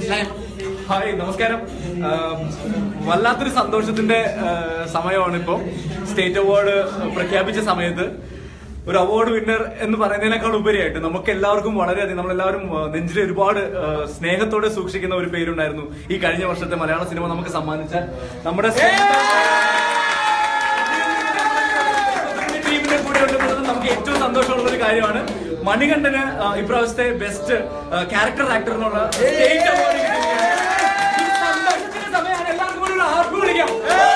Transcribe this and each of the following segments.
hi നമസ്കാരം ആം, വല്ലാത്തൊരു സന്തോഷത്തിന്റെ ആ, സമയമാണ് ഇപ്പോ സ്റ്റേറ്റ് അവാർഡ് പ്രഖ്യാപിച്ച സമയത്ത് ഒരു അവാർഡ് വിന്നർ എന്ന് പറയുന്നതിനേക്കാൾ ഉപരിയായിട്ട് നമുക്ക് എല്ലാവർക്കും വളരെയധികം നമ്മളെല്ലാവരും ആ, നെഞ്ചിൽ ഒരുപാട് ആ, സ്നേഹത്തോടെ സൂക്ഷിക്കുന്ന ഒരു പേരുണ്ടായിരുന്നു ഈ കഴിഞ്ഞ വർഷത്തെ മലയാള സിനിമ നമുക്ക് സമ്മാനിച്ച നമ്മുടെ ടീമിന്റെ കൂടെ ഉണ്ടെന്നുള്ളത് നമുക്ക് ഏറ്റവും സന്തോഷമുള്ള ഒരു കാര്യമാണ് മണികണ്ഠന് ആ, ഇപ്രാവശ്യത്തെ ബെസ്റ്റ് ക്യാരക്ടർ ആക്ടറിനുള്ള സ്റ്റേറ്റ് അവാർഡ് കിട്ടിയിരിക്കുകയാണ് ഈ സന്തോഷത്തിന്റെ സമയമാണ് എല്ലാവർക്കും കൂടി ഒരു ആർപ്പ് വിളിക്കാം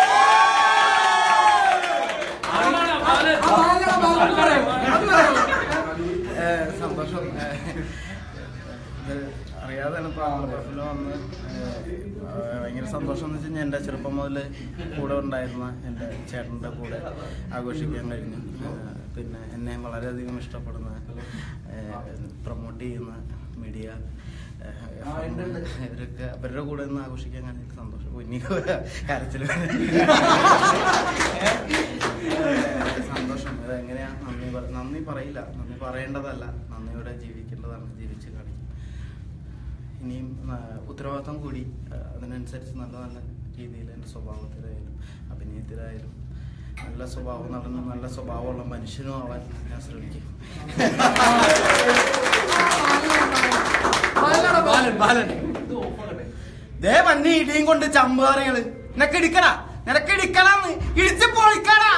ഏഹ് സന്തോഷം ഏഹ് ഇത് അറിയാതെയാണ് ഇപ്പോൾ ആലപ്പുഴയിൽ വന്ന് ഏഹ് ഭയങ്കര സന്തോഷം എന്ന് വെച്ച് കഴിഞ്ഞാൽ എൻ്റെ ചെറുപ്പം മുതൽ കൂടെ ഉണ്ടായിരുന്ന എൻ്റെ ചേട്ടൻ്റെ കൂടെ ആഘോഷിക്കാൻ കഴിഞ്ഞു ഏഹ് പിന്നെ എന്നെ വളരെയധികം ഇഷ്ടപ്പെടുന്ന പ്രൊമോട്ട് ചെയ്യുന്ന മീഡിയ ഇവരൊക്കെ അവരുടെ കൂടെ നിന്ന് ആഘോഷിക്കാൻ കഴിഞ്ഞ സന്തോഷം കുഞ്ഞി കരച്ചിൽ സന്തോഷം ഇത് എങ്ങനെയാ നന്ദി പറ- നന്ദി പറയില്ല നന്ദി പറയേണ്ടതല്ല നന്ദിയോടെ ജീവിക്കേണ്ടതാണ് ജീവിച്ച് കാണിക്കും ഇനിയും ആ, ഉത്തരവാദിത്വം കൂടി ആ, അതിനനുസരിച്ച് നല്ല നല്ല രീതിയിൽ എൻ്റെ സ്വഭാവത്തിലായാലും അഭിനയത്തിലായാലും നല്ല സ്വഭാവം നടന്ന് നല്ല സ്വഭാവമുള്ള മനുഷ്യനും ആവാൻ ഞാൻ ശ്രമിക്കും ബാലൻ ബാലൻ ദേ വന്നി ഇടിയും കൊണ്ട് ചമ്പുകാറികള് നിനക്ക് ഇടിക്കടാ നിനക്ക് ഇടിക്കടാന്ന് ഇടിച്ച് പൊളിക്കടാ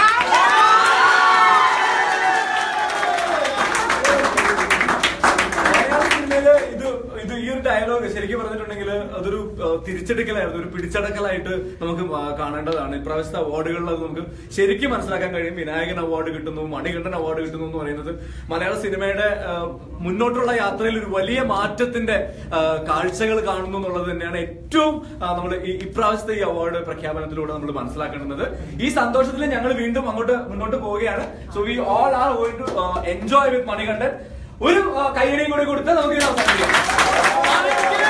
മലയാള സിനിമയില് ഇത് ഇത് ഈ ഒരു ഡയലോഗ് ശരിക്കും പറഞ്ഞിട്ടുണ്ടെങ്കിൽ അതൊരു ആ, തിരിച്ചെടുക്കലായിരുന്നു ഒരു പിടിച്ചടക്കലായിട്ട് നമുക്ക് ആ, കാണേണ്ടതാണ് ഇപ്രാവശ്യത്തെ അവാർഡുകളിൽ അത് നമുക്ക് ശരിക്കും മനസ്സിലാക്കാൻ കഴിയും വിനായകൻ അവാർഡ് കിട്ടുന്നു മണികണ്ഠൻ അവാർഡ് കിട്ടുന്നു എന്ന് പറയുന്നത് മലയാള സിനിമയുടെ ആ, മുന്നോട്ടുള്ള യാത്രയിൽ ഒരു വലിയ മാറ്റത്തിന്റെ ആ, കാഴ്ചകൾ കാണുന്നു എന്നുള്ളത് തന്നെയാണ് ഏറ്റവും നമ്മൾ ഇപ്രാവശ്യത്തെ ഈ അവാർഡ് പ്രഖ്യാപനത്തിലൂടെ നമ്മൾ മനസ്സിലാക്കേണ്ടത് ഈ സന്തോഷത്തിൽ ഞങ്ങൾ വീണ്ടും അങ്ങോട്ട് മുന്നോട്ട് പോവുകയാണ് so we all are going to enjoy with Manikandan ഒരു ആ, കയ്യടിയും കൂടി കൊടുത്ത് നമുക്ക് ഇത് അവസാനിപ്പിക്കാം